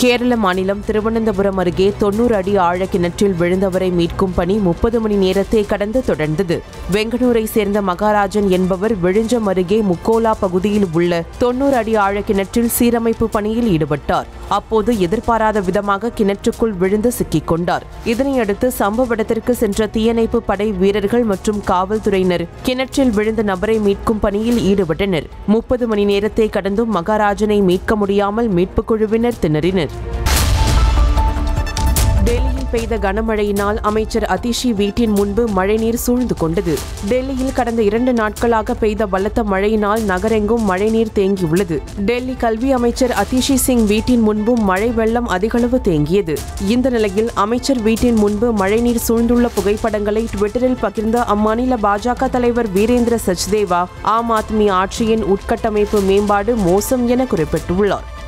கேரள மாநிலம் திருவனந்தபுரம் அருகே தொன்னூறு அடி ஆழ கிணற்றில் விழுந்தவரை மீட்கும் பணி முப்பது மணி நேரத்தை கடந்து தொடர்ந்தது வெங்கனூரை சேர்ந்த மகாராஜன் என்பவர் விழிஞ்சம் அருகே முக்கோலா பகுதியில் உள்ள தொன்னூறு அடி ஆழ கிணற்றில் சீரமைப்பு பணியில் ஈடுபட்டார் அப்போது எதிர்பாராத விதமாக கிணற்றுக்குள் விழுந்து சிக்கிக் கொண்டார் இதனையடுத்து சம்பவ இடத்திற்கு சென்ற தீயணைப்பு படை வீரர்கள் மற்றும் காவல்துறையினர் கிணற்றில் விழுந்த நபரை மீட்கும் பணியில் ஈடுபட்டனர் முப்பது மணி நேரத்தை கடந்தும் மகாராஜனை மீட்க முடியாமல் மீட்புக் குழுவினர் திணறினர் டெல்லியில் பெய்த கனமழையினால் அமைச்சர் அதிஷி வீட்டின் முன்பு மழைநீர் சூழ்ந்து கொண்டது டெல்லியில் கடந்த இரண்டு நாட்களாக பெய்த பலத்த மழையினால் நகரெங்கும் மழைநீர் தேங்கியுள்ளது டெல்லி கல்வி அமைச்சர் அதிஷி சிங் வீட்டின் முன்பும் மழை வெள்ளம் அதிகளவு தேங்கியது இந்த நிலையில் அமைச்சர் வீட்டின் முன்பு மழைநீர் சூழ்ந்துள்ள புகைப்படங்களை ட்விட்டரில் பகிர்ந்த அம்மாநில பாஜக தலைவர் வீரேந்திர சச்தேவா ஆம் ஆத்மி ஆட்சியின் உட்கட்டமைப்பு மேம்பாடு மோசம் என குறிப்பிட்டுள்ளார்